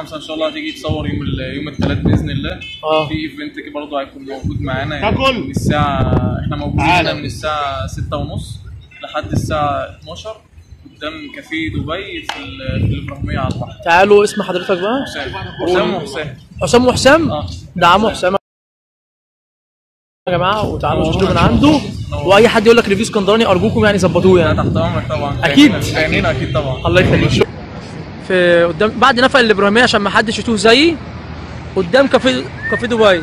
خمسة ان شاء الله هتيجي تصور يوم ال- يوم الثلاث باذن الله اه في ايفنت كده برضه هيكون موجود معانا يعني تاكل. من الساعة احنا موجودين تعالى. هنا من الساعة ستة ونص لحد الساعة 12 قدام كافيه دبي في ال- في الإبراهيمية على البحر تعالوا اسم حضرتك بقى حسام حسام وحسام حسام وحسام اه ده عمو حسام يا جماعه وتعالوا اشتروا من عنده واي حد يقول لك ريفيو اسكندراني ارجوكم يعني ظبطوه يعني تحت امرك طبعا أكيد. عينينا اكيد طبعا الله يخليك في قدام بعد نفق الابراهيميه عشان ما حدش يتوه زيي قدام كافيه كافيه دبي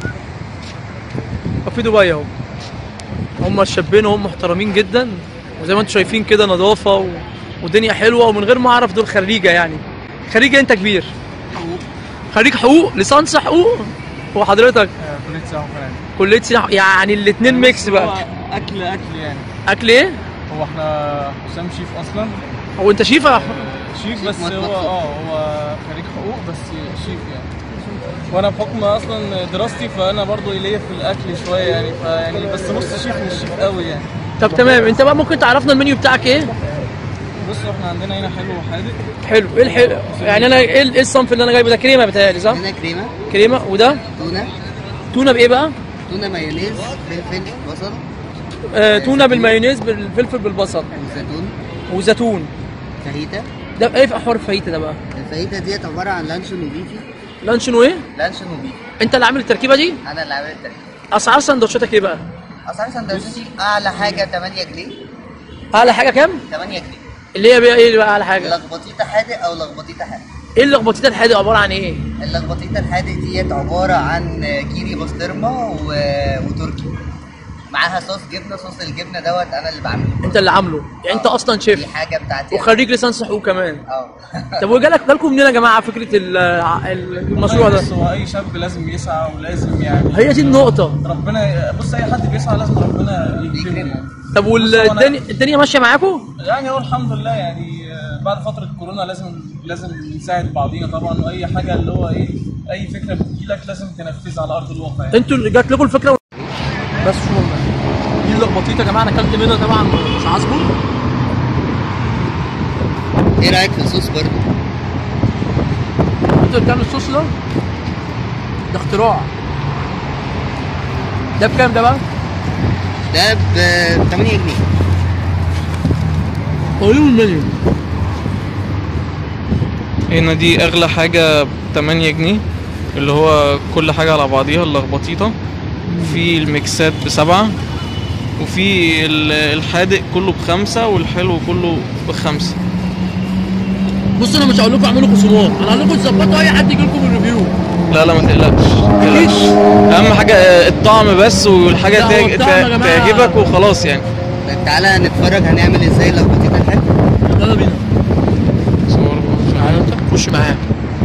كافيه دبي اهو هم الشابين هم محترمين جدا وزي ما انتم شايفين كده نظافه و... ودنيا حلوه ومن غير ما اعرف دول خريجه يعني خريجه انت كبير خريج حقوق ليسانس حقوق وحضرتك كلية سياحة وفنادق كليه سياحه يعني الاثنين ميكس بقى هو اكل اكل يعني اكل ايه هو احنا حسام شيف اصلا هو انت شيفه آه، شيف بس هو اه هو خريج حقوق بس شيف يعني وانا بحكم اصلا دراستي فانا برضو ليا في الاكل شويه يعني فيعني بس نص شيف مش شيف قوي يعني طب تمام انت بقى ممكن تعرفنا المنيو بتاعك ايه بصوا احنا عندنا هنا حلو وحادق حلو ايه الحلو يعني انا ايه ايه الصنف اللي انا جايبه ده كريمه بتهيألي صح هنا كريمه كريمه وده تونه تونه بايه بقى تونه مايونيز فلفل بصل آه تونه بالمايونيز بالفلفل بالبصل وزيتون وزيتون فاهيتا ده ايه في حوار الفايته ده بقى الفاهيتا ديت عباره عن لانشون وبيفي لانشون وايه لانشون وبيفي انت اللي عامل التركيبه دي انا اللي عامل التركيب اسعار سندوتشاتك ايه بقى اسعار سندوتشاتي اعلى حاجه 8 جنيه اعلى حاجه كام 8 جنيه اللي هي بقى ايه بقى اعلى حاجه لخبطيطه حادق او لخبطيطه حادق ايه اللخبطيطه الحادق عباره عن ايه اللخبطيطه الحادق ديت عباره عن كيري بسطرمه و... وتركي معاها صوص جبنه صوص الجبنه دوت انا اللي بعمله انت اللي عامله يعني انت آه. اصلا دي شيف حاجه بتاعتي أنا. وخريج ليسانس حقوق كمان اه طب وجالك جالكم منين يا جماعه فكره ال- ال- المشروع ده بص هو اي شاب لازم يسعى ولازم يعني هي دي النقطه ربنا بص اي حد بيسعى لازم ربنا يكرمه يكرمه. طب والدنيا الدنيا ماشيه معاكم يعني هو الحمد لله يعني آه، بعد فترة كورونا لازم لازم نساعد بعضينا طبعا واي حاجة اللي هو ايه اي فكرة بتجيلك لازم تنفذها على ارض الواقع يعني. انتوا اللي جات لكم الفكره و... بس شو والله دي اللخبطيطه يا جماعه انا اكلت منها طبعا مش عاجبه ايه رايك في الصوص برضه انتوا اللي بتعملوا الصوص ده ده اختراع ده بكام ده بقى؟ ده ب 8 جنيه قولوا المنيو هنا دي اغلى حاجة ب 8 جنيه اللي هو كل حاجة على بعضيها اللخبطيطة في الميكسات بسبعة وفي ال- الحادق كله بخمسة والحلو كله بخمسة بصوا انا مش هقول لكم اعملوا خصومات انا هقول لكم تظبطوا اي حد يجي لكم الريفيو لا لا ما تقلقش ما تقلقش اهم حاجة الطعم بس والحاجة لا، هو تعج- الطعم يا جماعة- تعجبك وخلاص يعني طب تعالى نتفرج هنعمل ازاي لخبطيطه الحادق يلا بينا صور تعالى انت خش معايا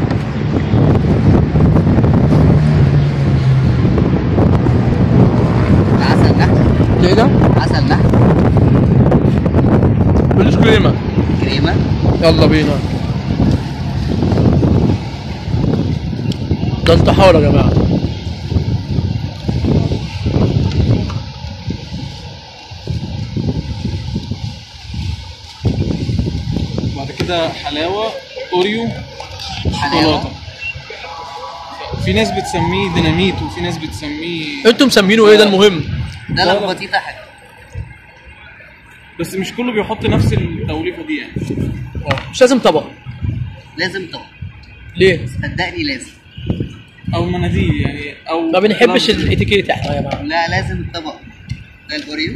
عسل نحل ده ايه ده؟ عسل نحل بلوش كريمه كريمه يلا بينا ده انتحار يا جماعه بعد كده حلاوه اوريو حلاوه شوكولاته في ناس بتسميه ديناميت وفي ناس بتسميه انتوا مسمينه ايه ده المهم ده لخبطيطه حادق بس مش كله بيحط نفس التوليفه دي يعني مش لازم طبق لازم طبق ليه؟ صدقني لازم او مناديل يعني او ما بنحبش لفظ. الاتيكيت احنا يا جماعه لا لازم طبق ده الاوريو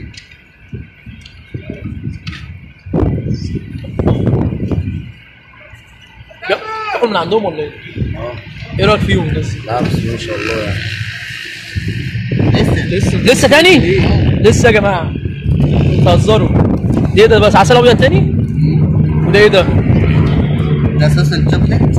لا تاكل من عندهم ولا ايه؟ ايه رايك فيهم بس؟ لا بس ما شاء الله يعني لسه لسه لسه تاني؟ لسه يا جماعه بتهزروا دي ايه ده بس عسل ابيض تاني؟ وده ايه ده؟ ده صوص الشوكليت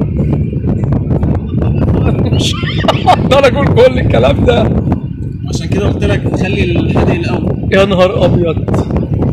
انا اقول كل الكلام ده عشان كده قلت لك خلي الحادق الاول يا نهار ابيض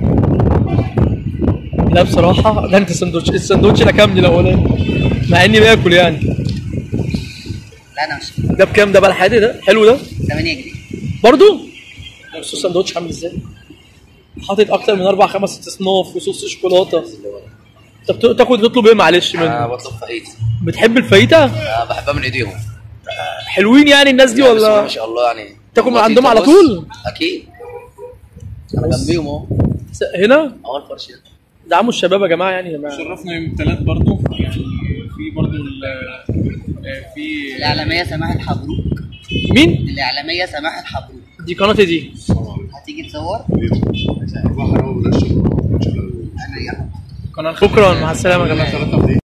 لا بصراحة ده انت سندوتش السندوتش ده كام الاولاني مع اني باكل يعني لا انا مش ده بكام ده بقى الحادق ده حلو ده 8 جنيه برضو بصوا السندوتش عامل ازاي حاطط اكتر من اربع خمس ست اصناف وصوص شوكولاته طب ت- تاكل تطلب ايه معلش انا منه بطلب فايته بتحب الفايته انا بحبها من ايديهم حلوين يعني الناس دي يعني بسم الله ولا ما شاء الله يعني تاكل من بسيطة عندهم على بص. طول؟ اكيد انا جنبيهم اهو س- هنا اهو الفرش ده. دعموا الشباب يا جماعه يعني ما شرفنا يوم الثلاث برضو في برضو في الاعلاميه سماح الحبروك مين الاعلاميه سماح الحبروك دي قناتي دي هتيجي تصور قناه شكرا مع السلامه يا جماعه